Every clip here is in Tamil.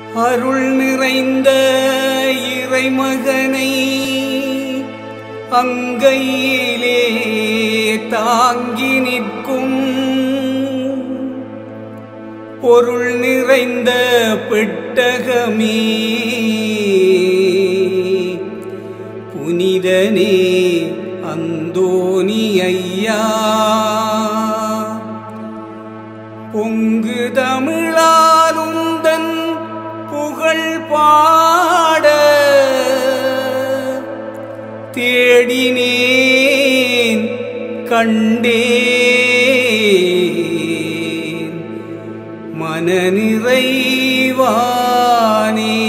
அருள் நிறைந்த இறைமகனை அங்கையிலே தாங்கி நிற்கும் பொருள் நிறைந்த பெட்டகமே புனிதனே அந்தோனி ஐயா பொங்கு தமிழாலுந்தன் புகழ் பாட தேடினேன் கண்டேன் மனநிறைவானே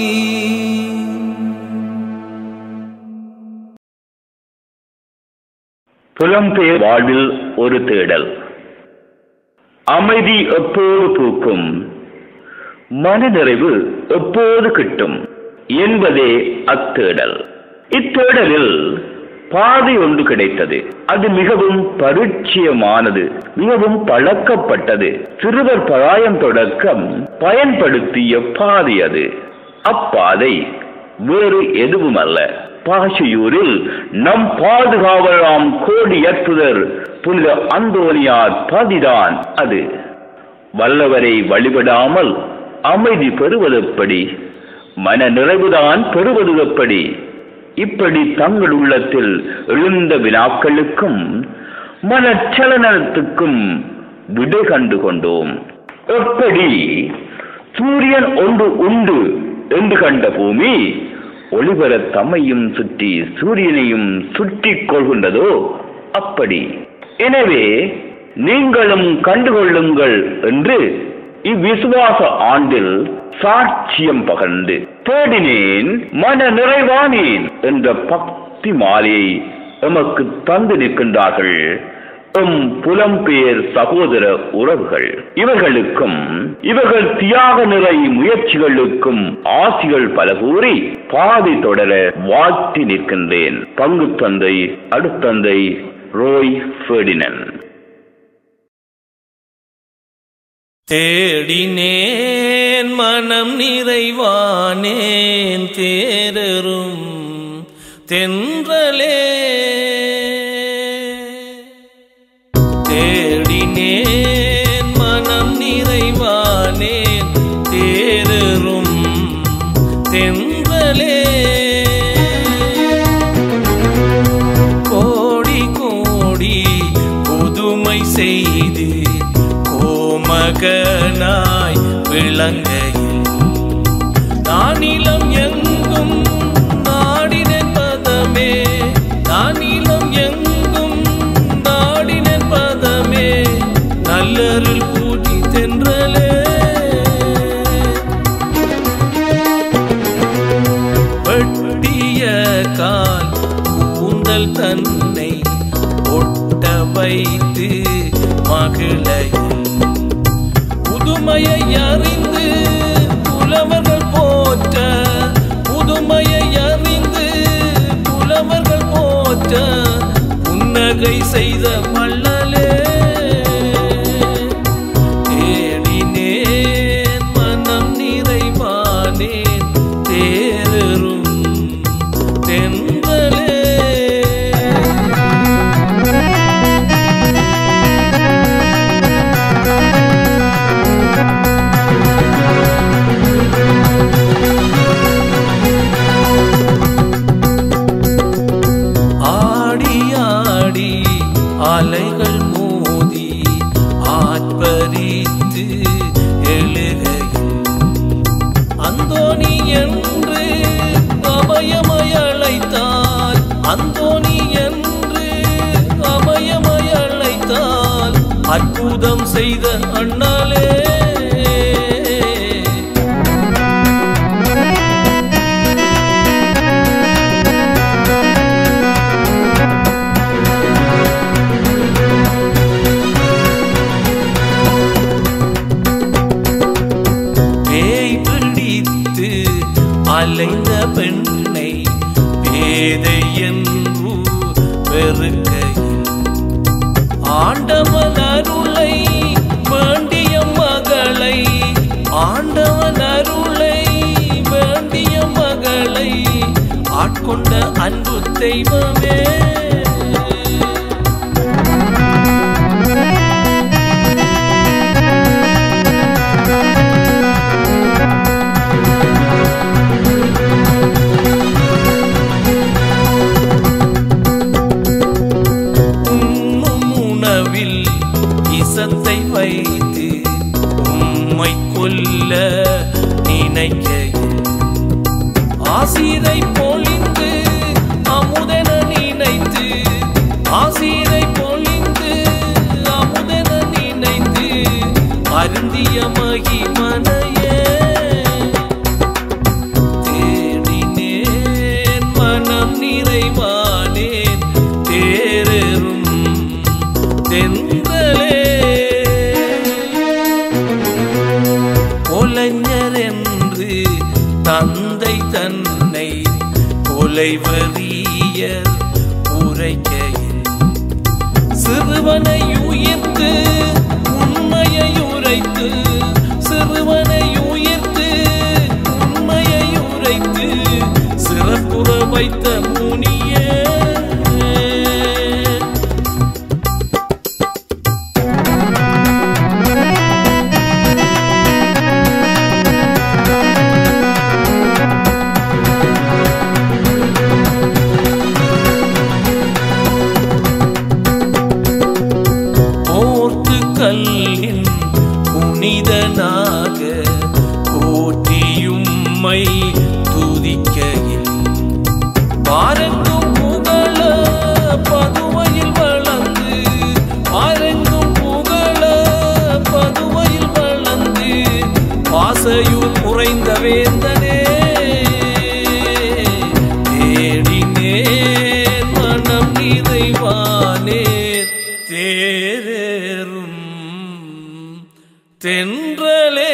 புலம்பெயர் வாழ்வில் ஒரு தேடல் அமைதி எப்போது பூக்கும் மனநிறைவு எப்போது கிட்டும் என்பதே அத்தேடல் இத்தேடலில் பாதை ஒன்று கிடைத்தது அது மிகவும் பரிச்சயமானது மிகவும் பழக்கப்பட்டது சிறுவர் பராயம் தொடக்கம் பயன்படுத்திய பாதை அது அப்பாதை வேறு எதுவும் அல்ல பாஷையூரில் நம் பாதுகாவலாம் கோடியற்புதர் புனித அந்தோனியார் பதிதான் அது வல்லவரை வழிபடாமல் அமைதி பெறுவதெப்படி மன நிறைவுதான் பெறுவது எப்படி இப்படி தங்கள் உள்ளத்தில் எழுந்த வினாக்களுக்கும் மனச்சலனத்துக்கும் விடை கண்டு கொண்டோம் எப்படி சூரியன் ஒன்று உண்டு என்று கண்ட பூமி ஒளிபர தம்மையும் சுற்றி சூரியனையும் சுற்றிக் கொள்கின்றதோ அப்படி எனவே நீங்களும் கண்டுகொள்ளுங்கள் என்று இவ்விசுவாச ஆண்டில் சாட்சியம் பகர்ந்து தேடினேன் மன நிறைவானேன் என்ற பக்தி மாலையை எமக்கு தந்து நிற்கின்றார்கள் எம் புலம்பெயர் சகோதர உறவுகள் இவர்களுக்கும் இவர்கள் தியாக நிறை முயற்சிகளுக்கும் ஆசிகள் பல கூறி பாதை தொடர வாழ்த்தி நிற்கின்றேன் பங்கு தந்தை அடுத்தந்தை ரோய் ஃபெர்டினன் தேடினேன் மனம் நிறைவானேன் தேரரும் தென்றலே தேடினேன் மனம் நிறைவானேன் தேரரும் தென்றலே கோடி கோடி புதுமை செய்து கோமகனாய் விளங்கையில் நானிலம் எங்கும் நாடினேன் பதமே நானிலம் எங்கும் நாடினேன் பதமே நல்லருள் கூட்டி தென்றலே வெட்டிய கால் கூந்தல் தன்னை ஒட்ட வைத்து மகிழையில் புதுமையை அறிந்து புலவர்கள் போற்ற புதுமையை அறிந்து புலவர்கள் போற்ற புன்னகை செய்த மல்லலே தேடினேன் மனம் நிறைவானேன் தேரும் தென்றலே ஆடி ஆடி அலைகள் மோதி ஆட்பரித்து எழுகையில் அந்தோணி என்று அபயமய அழைத்தால் அந்தோணி என்று அபயமய அழைத்தால் அற்புதம் செய்த அண்ணாலே பேய் பிடித்து அலைந்த பெண்ணை பேதை என்று வெறுக்கையில் ஆண்டவன் அருளை வேண்டிய மகளை ஆண்டவன் அருளை கொண்ட அன்பு தெய்வமே உண்ணும் உணவில் இசத்தை வைத்து உம்மை கொல்ல நினைக்கையில் ஆசிரை பொழிந்து அமுதென நினைத்து ஆசிரை பொழிந்து அமுதென நினைத்து அருந்திய மகிமனையே தேடினேன் மனம் நிறைவானேன் தேரரும் தென்றலே கொலைஞர் என்று தந்தை தன்னை கொலைவறியர் உரைக்கையில் சிறுவனை உயிர்த்து உண்மையை உரைத்து சிறுவனை உயிர்த்து உண்மையை உரைத்து சிறப்புற வைத்த முனியே போர்த்துக்கல்லின் புனிதனாக போற்றியும்மை துதிக்கையில் பாரங்கும் புகழ பதுமையில் வளர்ந்து பாரங்கும் புகழ பதுமையில் வளர்ந்து பாசையுள் உறைந்த வேந்தனே தேடினேன் மனம் நிறைவானே தேரேறும் தென்றலே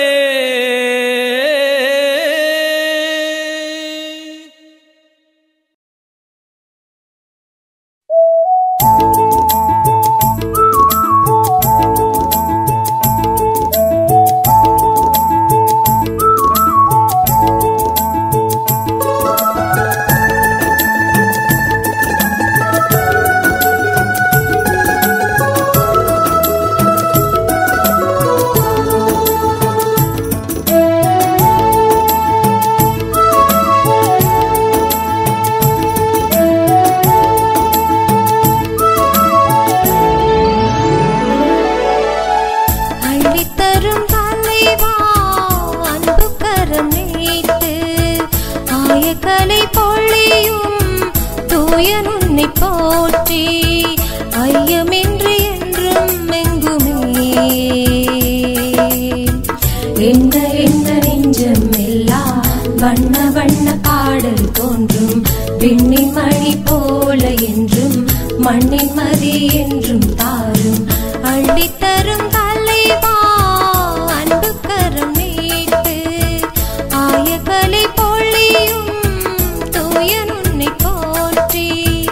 அள்ளித்தரும் தலைவா அன்பு கரம் நீட்டு ஆயக்கலை பொழியும் தூயன் உன்னை போற்றி ஐயமின்றி என்றும் எங்குமே எண்ண எண்ண நெஞ்சம் எல்லாம் வண்ண வண்ண பாடல் தோன்றும் விண்ணின் மணி போல என்றும் மண்ணின் மதி என்றும் தாரும் அள்ளித்தரும் தலைவா அன்பு கரம் நீட்டு ஆயக்கலை பொழியும் தூயன் உன்னை போற்றி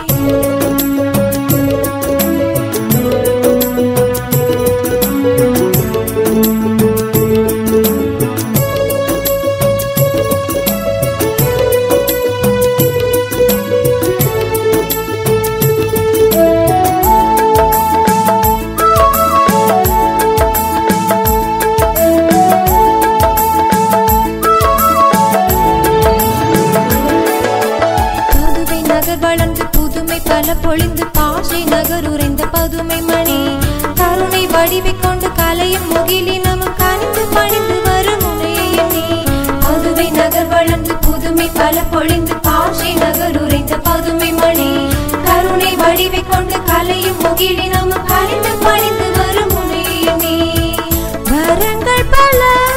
புதுவை நகர் வளர்ந்து புதுமை பல பொழிந்து பாஷை நகர் உறைந்த பதுமை மணி கருணை வடிவை கொண்டு கலையும் முகிலினமும் கனிந்து பணிந்து வரும் முனையை எண்ணி புதுவை நகர் வளர்ந்து புதுமை பல பொழிந்து பாஷை நகர் உறைந்த பதுமை மணி கருணை வடிவை கொண்டு கலையும் முகிலினமும் கனிந்து பணிந்து வரும் முனையை எண்ணி வரங்கள் பல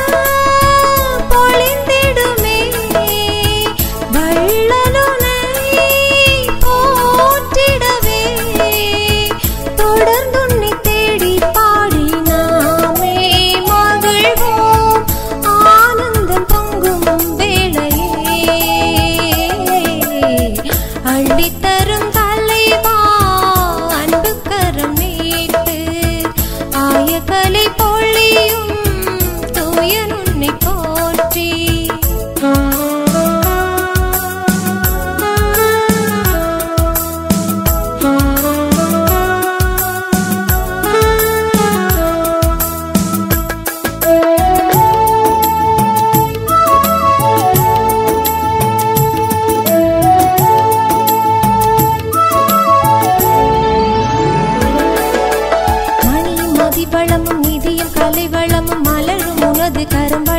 பொழிந்திடுமே வள்ளலுனை போற்றிடவே தொடர்ந்து உன்னை தேடி பாடி நாமே மகிழ்வோம் ஆனந்தம் பொங்கும் வேளையே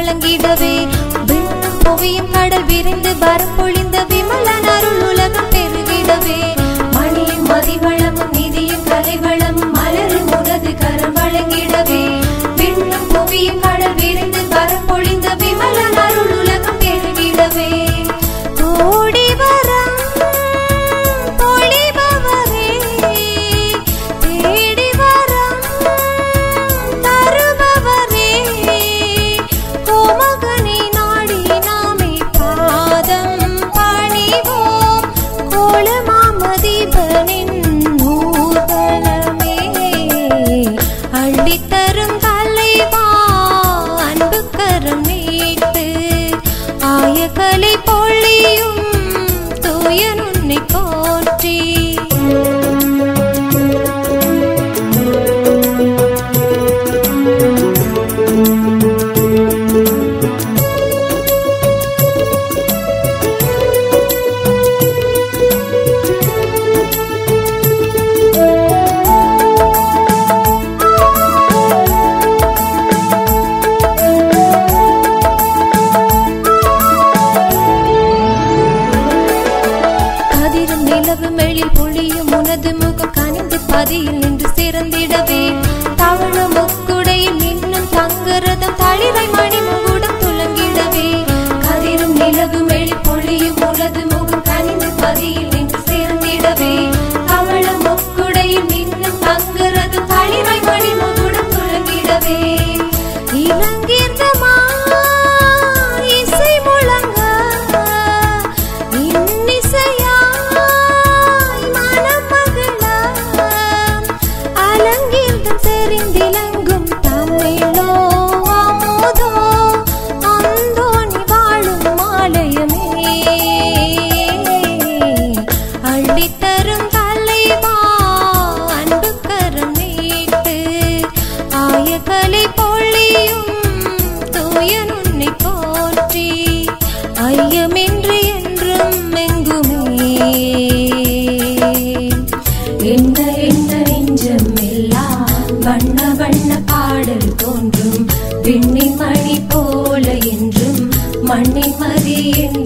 வழங்கிடவே விண்ணும் புவியும் கடல் விரிந்து வரப்பொழிந்த விமலன் அருள் உலகம் பெருகிடவே மணியும் மதிவளமும் நிதியும் கலைவளமும் மலரும் உனது கரம் வழங்கிடவே விண்ணும் புவியும் கடல் விரிந்து வரப்பொழிந்த விமலன் அருள் உலகம் பெருகிடவே ஓடி வரம் பொழிபவரே தேடி வரம் தருபவரே கோமகனை நாடி நாமே பாதம் பணிவோம் கோலமாமதிபனின் ஊர்வலமே அள்ளித்தரும் தலைவா அன்பு கரம் நீட்டு ஆயக்கலை பொழியும் தூயன் உன்னை போற்றி கதிரும் நிலவும் எழில் பொழியும் உனது முகம் கனிந்து பதியில் நின்று சிறந்திடவே தவழ முக்குடையில் மின்னும் தங்கரதம் தளிரை மணிமுகுடம் துலங்கிடவே கதிரும் நிலவும் எழில் பொழியும் உனது முகம் கனிந்து பதியில் நின்று சிறந்திடவே தவழ முக்குடையில் மின்னும் தங்கரதம் தளிரை மணிமுகுடம் துலங்கிடவே இளங்கீர்த்தமா இசை முழங்க இன்னிசையாய் மனம் மகிழ அலங்கீர்த்தம் தெரிந்திலங்கும் தமிழோ அமுதோ அந்தோணி வாழும் ஆலயமே அள்ளித்தரும் தலைவா அன்பு கரம் நீட்டு ஆயக்கலை பொழியும் தூயன் உன்னை போற்றி ஐயமின்றி என்றும் எங்குமே என்ன என்ன நெஞ்சம் எல்லாம் வண்ண வண்ண பாடல் தோன்றும் விண்ணின் மணி போல என்றும் மண்ணின் மதி என்று